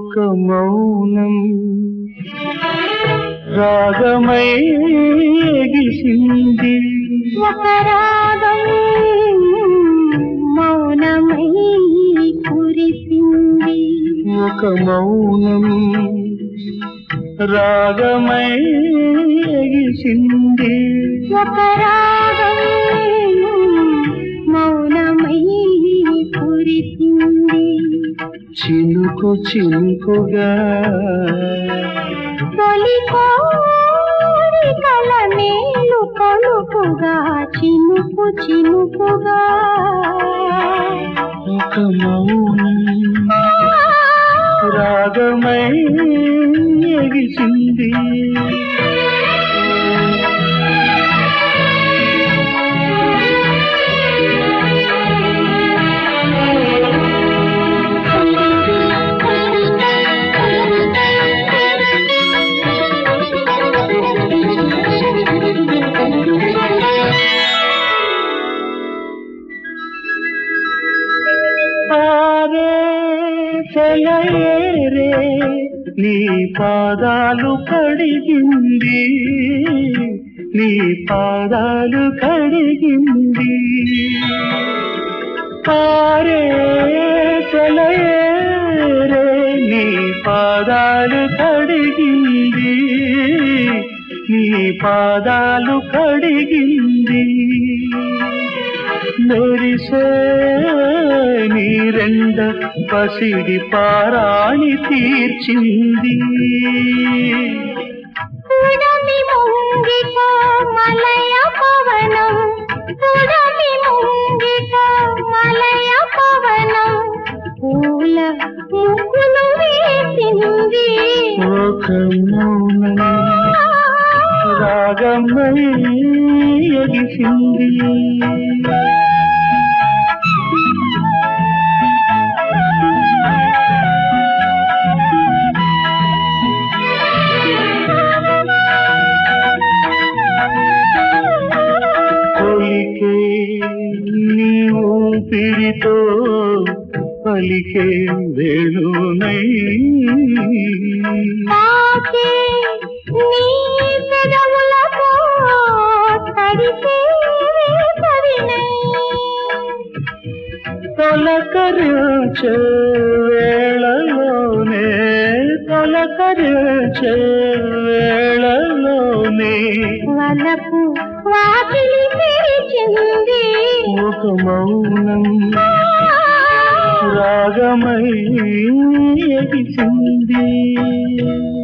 ఒక మౌనం రాగమై ఎగిసింది ఒక రాగం మౌనమై కురిసింది ఒక మౌనం రాగమై ఎగిసింది ఒక రాగం మౌనమై కురిసింది చినుకు చినుకుగా తొలి కోరికల మేలు కొలుపుగా చినుకు చినుకుగా ఒక మౌనం రాగమై ఎగిసింది పారే సెలయేరే నీ పాదాలు కడిగింది నీ పాదాలు కడిగింది పారే సెలయేరే నీ పాదాలు కడిగింది నీ పాదాలు కడిగింది మెరిసే నీరెండ పసిడి పారాణి తీర్చింది కుడమి ముంగిట మలయ పవనం కుడమి ముంగిట మలయ పవనం పూల ముగ్గులు వేసింది ఒక మౌనం రాగమై ఎగిసింది కొలికే నీ ఊపిరితో పలికే వేణునై తాకే నీ పెదవులతో తడిపే వేసవినై తొలకరించే వేళలోనే తొలకరించే వేళలోనే వలపు వాకిలి తెరిచింది ఒక మౌనం రాగమై ఎగిసింది